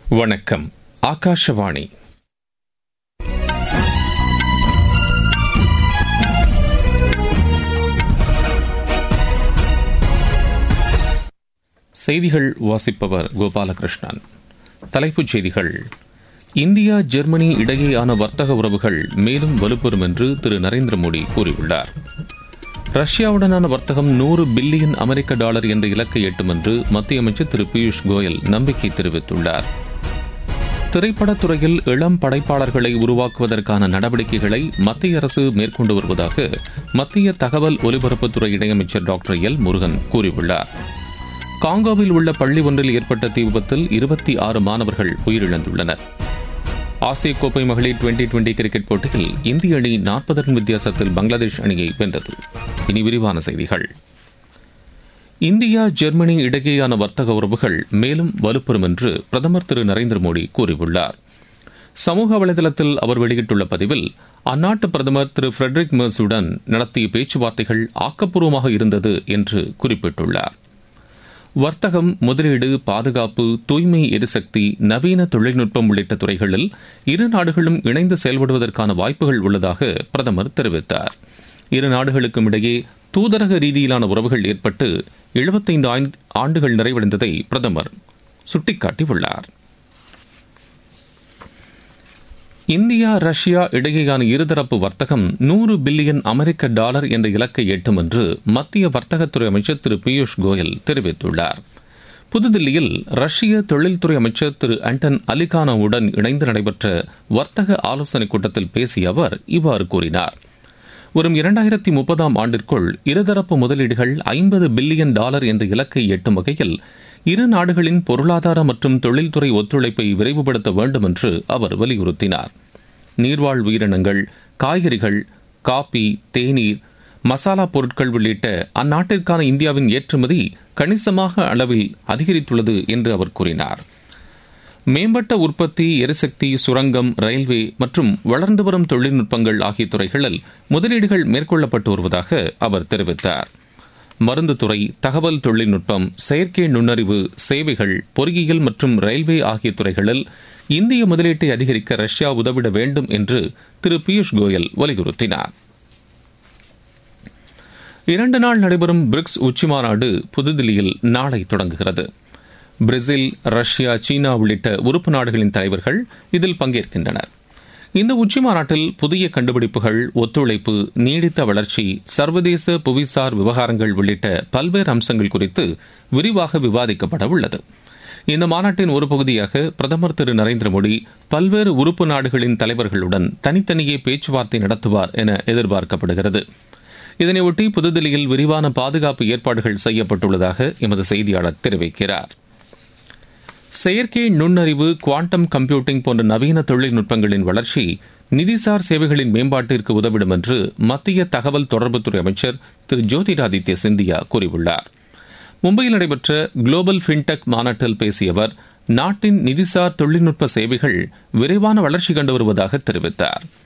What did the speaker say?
வணக்கம் ஆகாஷவாணி செய்திகள் வாசிப்பவர் கோபாலகிருஷ்ணன் தலைப்புச் செய்திகள் இந்தியா ஜெர்மனி இடையேயான வர்த்தக உறவுகள் மேலும் வலுப்பெறும் என்று திரு நரேந்திர மோடி கூறியுள்ளார் ரஷ்யாவுடனான வர்த்தகம் நூறு பில்லியன் அமெரிக்க டாலர் என்ற இலக்கை எட்டும் என்று மத்திய அமைச்சர் திரு பியூஷ் கோயல் நம்பிக்கை தெரிவித்துள்ளார் திரைப்படத்துறையில் இளம் படைப்பாளர்களை உருவாக்குவதற்கான நடவடிக்கைகளை மத்திய அரசு மேற்கொண்டு வருவதாக மத்திய தகவல் ஒலிபரப்புத்துறை இணையமைச்சர் டாக்டர் எல் முருகன் கூறியுள்ளார் காங்கோவில் உள்ள பள்ளி ஒன்றில் ஏற்பட்ட தீ விபத்தில் இருபத்தி ஆறு மாணவர்கள் உயிரிழந்துள்ளனர் ஆசிய கோப்பை மகளிர் டுவெண்டி டுவெண்டி கிரிக்கெட் போட்டியில் இந்திய அணி நாற்பது ரன் வித்தியாசத்தில் பங்களாதேஷ் அணியை வென்றது இனி விரிவான செய்திகள் இந்தியா ஜெர்மனி இடையேயான வர்த்தக உறவுகள் மேலும் வலுப்பெறும் என்று பிரதமர் திரு நரேந்திர மோடி கூறியுள்ளார் சமூக வலைதளத்தில் அவர் வெளியிட்டுள்ள பதிவில் அந்நாட்டு பிரதமர் திரு ஃபிரெட்ரிக் மெர்ஸுடன் நடத்திய பேச்சுவார்த்தைகள் ஆக்கப்பூர்வமாக இருந்தது என்று குறிப்பிட்டுள்ளார் வர்த்தகம் முதலீடு பாதுகாப்பு தூய்மை எரிசக்தி நவீன தொழில்நுட்பம் உள்ளிட்ட துறைகளில் இரு நாடுகளும் இணைந்து செயல்படுவதற்கான வாய்ப்புகள் உள்ளதாக பிரதமர் தெரிவித்தார் இரு நாடுகளுக்கும் இடையே தூதரக ரீதியிலான உறவுகள் ஏற்பட்டு எழுபத்தைந்து ஆண்டுகள் நிறைவடைந்ததை பிரதமர் சுட்டிக்காட்டியுள்ளார் இந்தியா ரஷ்யா இடையேயான இருதரப்பு வர்த்தகம் நூறு பில்லியன் அமெரிக்க டாலர் என்ற இலக்கை எட்டும் என்று மத்திய வர்த்தகத்துறை அமைச்சர் திரு பியூஷ் கோயல் தெரிவித்துள்ளார் புதுதில்லியில் ரஷ்ய தொழில்துறை அமைச்சர் திரு ஆண்டன் அலிகானோவுடன் இணைந்து நடைபெற்ற வர்த்தக ஆலோசனைக் கூட்டத்தில் பேசிய அவர் இவ்வாறு கூறினார் வரும் இரண்டாயிரத்தி முப்பதாம் ஆண்டிற்குள் இருதரப்பு முதலீடுகள் ஐம்பது பில்லியன் டாலர் என்ற இலக்கை எட்டும் வகையில் இரு நாடுகளின் பொருளாதார மற்றும் தொழில்துறை ஒத்துழைப்பை விரைவுபடுத்த வேண்டும் என்று அவர் வலியுறுத்தினார் நீர்வாழ் உயிரினங்கள் காய்கறிகள் காபி தேநீர் மசாலா பொருட்கள் உள்ளிட்ட அந்நாட்டிற்கான இந்தியாவின் ஏற்றுமதி கணிசமாக அளவில் அதிகரித்துள்ளது என்று அவர் கூறினார் மேம்பட்ட உற்பத்தி எரிசக்தி சுரங்கம் ரயில்வே மற்றும் வளர்ந்து வரும் தொழில்நுட்பங்கள் ஆகிய துறைகளில் முதலீடுகள் மேற்கொள்ளப்பட்டு வருவதாக அவர் தெரிவித்தார் மருந்து துறை தகவல் தொழில்நுட்பம் செயற்கை நுண்ணறிவு சேவைகள் பொறியியல் மற்றும் ரயில்வே ஆகிய துறைகளில் இந்திய முதலீட்டை அதிகரிக்க ரஷ்யா உதவிட வேண்டும் என்று திரு பியூஷ் கோயல் வலியுறுத்தினார் இரண்டு நாள் நடைபெறும் பிரிக்ஸ் உச்சிமாநாடு புதுதில்லியில் நாளை தொடங்குகிறது பிரேசில் ரஷ்யா சீனா உள்ளிட்ட உறுப்பு நாடுகளின் தலைவர்கள் இதில் பங்கேற்கின்றனர் இந்த உச்சி மாநாட்டில் புதிய கண்டுபிடிப்புகள் ஒத்துழைப்பு நீடித்த வளர்ச்சி சர்வதேச புவிசார் விவகாரங்கள் உள்ளிட்ட பல்வேறு அம்சங்கள் குறித்து விரிவாக விவாதிக்கப்பட உள்ளது இந்த மாநாட்டின் ஒரு பகுதியாக பிரதமர் திரு நரேந்திர மோடி பல்வேறு உறுப்பு நாடுகளின் தலைவர்களுடன் தனித்தனியே பேச்சுவார்த்தை நடத்துவார் என எதிர்பார்க்கப்படுகிறது இதனையொட்டி புதுதில்லியில் விரிவான பாதுகாப்பு ஏற்பாடுகள் செய்யப்பட்டுள்ளதாக எமது செய்தியாளர் தெரிவிக்கிறார் செயற்கை நுண்ணறிவு குவாண்டம் கம்ப்யூட்டிங் போன்ற நவீன தொழில்நுட்பங்களின் வளர்ச்சி நிதிசார் சேவைகளின் மேம்பாட்டிற்கு உதவிடும் என்று மத்திய தகவல் தொடர்புத்துறை அமைச்சர் திரு ஜோதிராதித்ய சிந்தியா கூறியுள்ளார் மும்பையில் நடைபெற்ற குளோபல் ஃபின்டெக் மாநாட்டில் பேசிய அவர் நாட்டின் நிதிசார் தொழில்நுட்ப சேவைகள் விரைவான வளர்ச்சி கண்டு வருவதாக தெரிவித்தாா்